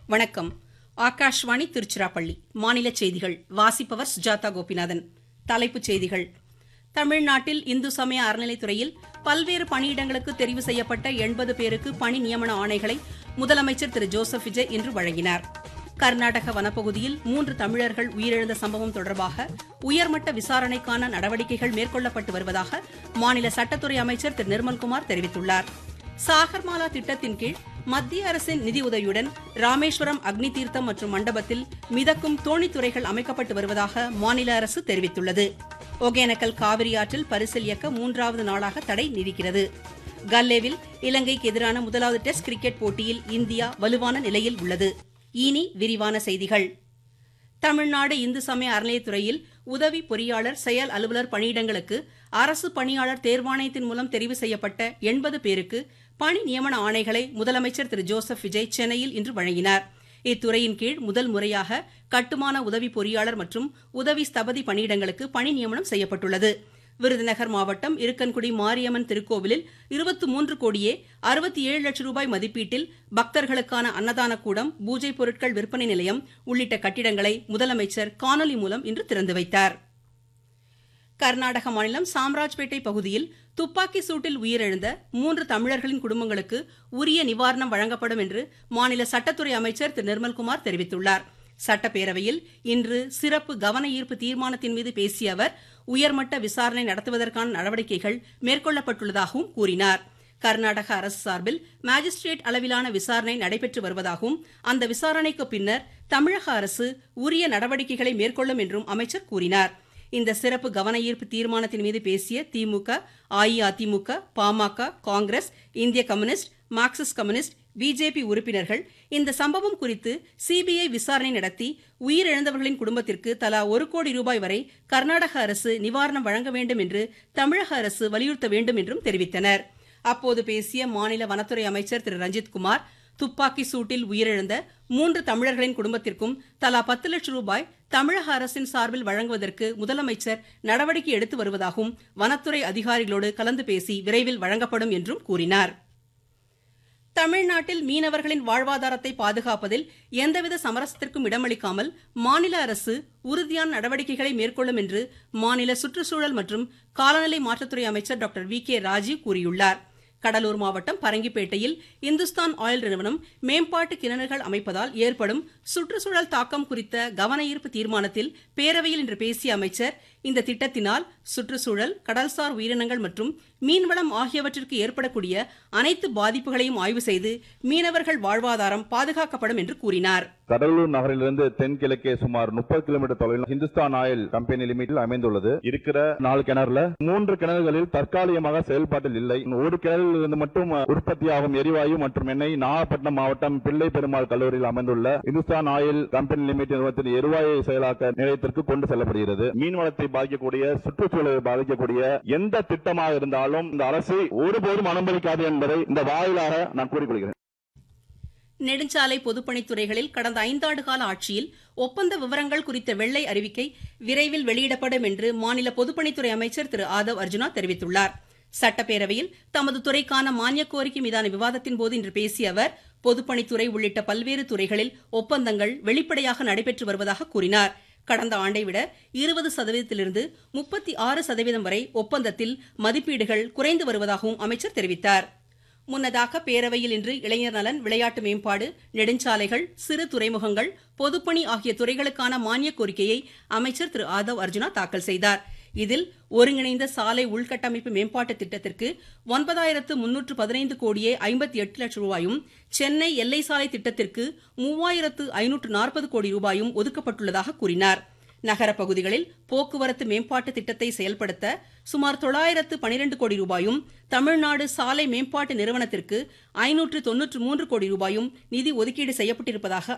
வணக்கம் ஆகாஷ்வாணி திருச்சிராப்பள்ளி மாநில செய்திகள் வாசிப்பவர் சுஜாதா கோபிநாதன் தலைப்புச் செய்திகள் தமிழ்நாட்டில் இந்து சமய அறநிலைத்துறையில் பல்வேறு பணியிடங்களுக்கு தெரிவு செய்யப்பட்ட எண்பது பேருக்கு பணி நியமன ஆணைகளை முதலமைச்சர் திரு ஜோசப் விஜய் இன்று வழங்கினார் கர்நாடக வனப்பகுதியில் மூன்று தமிழர்கள் உயிரிழந்த சம்பவம் தொடர்பாக உயர்மட்ட விசாரணைக்கான நடவடிக்கைகள் மேற்கொள்ளப்பட்டு வருவதாக மாநில சட்டத்துறை அமைச்சர் திரு நிர்மல்குமார் தெரிவித்துள்ளார் சாகர்மாலா திட்டத்தின் கீழ் மத்திய அரசின் நிதியுதவியுடன் ராமேஸ்வரம் அக்னி தீர்த்தம் மற்றும் மண்டபத்தில் மிதக்கும் தோணித்துறைகள் அமைக்கப்பட்டு வருவதாக மாநில அரசு தெரிவித்துள்ளது ஒகேனக்கல் காவிரி ஆற்றில் பரிசல் இயக்க மூன்றாவது நாளாக தடை நீடிக்கிறது கல்லேவில் இலங்கைக்கு எதிரான முதலாவது டெஸ்ட் கிரிக்கெட் போட்டியில் இந்தியா வலுவான நிலையில் உள்ளது இனி விரிவான செய்திகள் தமிழ்நாடு இந்து சமய அறநிலையத்துறையில் உதவி பொறியாளர் செயல் அலுவலர் பணியிடங்களுக்கு அரசு பணியாளர் தேர்வாணையத்தின் மூலம் தெரிவு செய்யப்பட்ட எண்பது பேருக்கு பணி நியமன ஆணைகளை முதலமைச்சர் திரு ஜோசப் விஜய் சென்னையில் இன்று வழங்கினார் இத்துறையின் கீழ் முதல் முறையாக கட்டுமான உதவி பொறியாளர் மற்றும் உதவி ஸ்தபதி பணியிடங்களுக்கு பணி நியமனம் செய்யப்பட்டுள்ளது விருதுநகர் மாவட்டம் இருக்கன்குடி மாரியம்மன் திருக்கோவிலில் இருபத்தி மூன்று கோடியே அறுபத்தி ஏழு லட்சம் ரூபாய் மதிப்பீட்டில் பக்தர்களுக்கான அன்னதான கூடம் பூஜை பொருட்கள் விற்பனை நிலையம் உள்ளிட்ட கட்டிடங்களை முதலமைச்சர் காணொலி மூலம் இன்று திறந்து வைத்தார் கர்நாடக மாநிலம் சாம்ராஜ்பேட்டை பகுதியில் துப்பாக்கி சூட்டில் உயிரிழந்த மூன்று தமிழர்களின் குடும்பங்களுக்கு உரிய நிவாரணம் வழங்கப்படும் என்று மாநில சட்டத்துறை அமைச்சர் திரு நிர்மல்குமார் தெரிவித்துள்ளார் சட்டப்பேரவையில் இன்று சிறப்பு கவன ஈர்ப்பு தீர்மானத்தின் மீது பேசிய அவர் உயர்மட்ட விசாரணை நடத்துவதற்கான நடவடிக்கைகள் மேற்கொள்ளப்பட்டுள்ளதாகவும் கூறினார் கர்நாடக அரசு சார்பில் மாஜிஸ்ட்ரேட் அளவிலான விசாரணை நடைபெற்று வருவதாகவும் அந்த விசாரணைக்கு பின்னர் தமிழக அரசு உரிய நடவடிக்கைகளை மேற்கொள்ளும் என்றும் அமைச்சர் கூறினார் இந்த சிறப்பு கவன ஈர்ப்பு தீர்மானத்தின் மீது பேசிய திமுக அஇஅதிமுக பாமக காங்கிரஸ் இந்திய கம்யூனிஸ்ட் மார்க்சிஸ்ட் கம்யூனிஸ்ட் பிஜேபி உறுப்பினர்கள் இந்த சம்பவம் குறித்து சிபிஐ விசாரணை நடத்தி உயிரிழந்தவர்களின் குடும்பத்திற்கு தலா ஒரு கோடி ரூபாய் வரை கர்நாடக அரசு நிவாரணம் வழங்க வேண்டும் என்று தமிழக அரசு வலியுறுத்த வேண்டும் என்றும் தெரிவித்தனர் அப்போது பேசிய மாநில வனத்துறை அமைச்சர் திரு ரஞ்சித் குமார் துப்பாக்கி சூட்டில் உயிரிழந்த மூன்று தமிழர்களின் குடும்பத்திற்கும் தலா பத்து லட்சம் ரூபாய் தமிழக அரசின் சார்பில் வழங்குவதற்கு முதலமைச்சர் நடவடிக்கை எடுத்து வருவதாகவும் வனத்துறை அதிகாரிகளோடு கலந்து பேசி விரைவில் வழங்கப்படும் என்றும் கூறினார் தமிழ்நாட்டில் மீனவர்களின் வாழ்வாதாரத்தை பாதுகாப்பதில் எந்தவித சமரசத்திற்கும் இடமளிக்காமல் மாநில அரசு உறுதியான நடவடிக்கைகளை மேற்கொள்ளும் என்று மாநில சுற்றுச்சூழல் மற்றும் காலநிலை மாற்றத்துறை அமைச்சர் டாக்டர் வி கே ராஜீவ் கூறியுள்ளார் கடலூர் மாவட்டம் பரங்கிப்பேட்டையில் இந்துஸ்தான் ஆயில் நிறுவனம் மேம்பாட்டு கிணறுகள் அமைப்பதால் ஏற்படும் சுற்றுச்சூழல் தாக்கம் குறித்த கவன ஈர்ப்பு தீர்மானத்தில் பேரவையில் இன்று பேசிய அமைச்சர் இந்த திட்டத்தினால் சுற்றுச்சூழல் கடல்சார் உயிரினங்கள் மற்றும் மீன்வளம் ஆகியவற்றிற்கு ஏற்படக்கூடிய அனைத்து பாதிப்புகளையும் ஆய்வு செய்து மீனவர்கள் வாழ்வாதாரம் பாதுகாக்கப்படும் என்று கூறினார் கடலூர் நகரிலிருந்து தென்கிழக்கே சுமார் முப்பது கிலோமீட்டர் தொலைவில் ஹிந்துஸ்தான் ஆயில் கம்பெனி லிமிட்டில் அமைந்துள்ளது இருக்கிற நாலு கிணறுல மூன்று கிணறுகளில் தற்காலிகமாக செயல்பாட்டில் இல்லை ஒரு கிணறில் இருந்து மட்டும் உற்பத்தியாகும் எரிவாயு மற்றும் எண்ணெய் நாகப்பட்டினம் மாவட்டம் பிள்ளை பெருமாள் கல்லூரியில் அமைந்துள்ள இந்துஸ்தான் ஆயில் கம்பெனி லிமிடெட் நிறுவனத்தின் எரிவாயு செயலாக்க நிலையத்திற்கு கொண்டு செல்லப்படுகிறது மீன்வளத்தை பாதிக்கக்கூடிய சுற்றுச்சூழலை பாதிக்கக்கூடிய எந்த திட்டமாக இருந்தாலும் இந்த அரசு ஒருபோதும் அனுமதிக்காது என்பதை இந்த வாயிலாக நான் கூறிக்கொள்கிறேன் நெடுஞ்சாலை பொதுப்பணித்துறைகளில் கடந்த ஐந்தாண்டு கால ஆட்சியில் ஒப்பந்த விவரங்கள் குறித்த வெள்ளை அறிவிக்கை விரைவில் வெளியிடப்படும் என்று மாநில பொதுப்பணித்துறை அமைச்சர் திரு ஆதவ் அர்ஜுனா தெரிவித்துள்ளார் சட்டப்பேரவையில் தமது துறைக்கான மானிய கோரிக்கை மீதான விவாதத்தின் போது இன்று பேசிய அவர் பொதுப்பணித்துறை உள்ளிட்ட பல்வேறு துறைகளில் ஒப்பந்தங்கள் வெளிப்படையாக நடைபெற்று வருவதாக கூறினார் கடந்த ஆண்டை விட இருபது சதவீதத்திலிருந்து முப்பத்தி ஆறு சதவீதம் வரை ஒப்பந்தத்தில் மதிப்பீடுகள் குறைந்து வருவதாகவும் அமைச்சர் தெரிவித்தார் முன்னதாக பேரவையில் இன்று இளைஞர் நலன் விளையாட்டு மேம்பாடு நெடுஞ்சாலைகள் சிறு துறைமுகங்கள் பொதுப்பணி ஆகிய துறைகளுக்கான மானிய கோரிக்கையை அமைச்சர் திரு ஆதவ் அர்ஜுனா தாக்கல் செய்தார் இதில் ஒருங்கிணைந்த சாலை உள்கட்டமைப்பு மேம்பாட்டு திட்டத்திற்கு ஒன்பதாயிரத்து முன்னூற்று பதினைந்து கோடியே ஐம்பத்தி எட்டு லட்சம் ரூபாயும் சென்னை எல்லை சாலை திட்டத்திற்கு மூவாயிரத்து ஐநூற்று நாற்பது கோடி ரூபாயும் ஒதுக்கப்பட்டுள்ளதாக கூறினார் நகர பகுதிகளில் போக்குவரத்து மேம்பாட்டு திட்டத்தை செயல்படுத்த சுமார் தொள்ளாயிரத்து பனிரெண்டு கோடி ரூபாயும் தமிழ்நாடு சாலை மேம்பாட்டு நிறுவனத்திற்கு ஐநூற்று தொன்னூற்று மூன்று கோடி ரூபாயும் நிதி ஒதுக்கீடு செய்யப்பட்டிருப்பதாக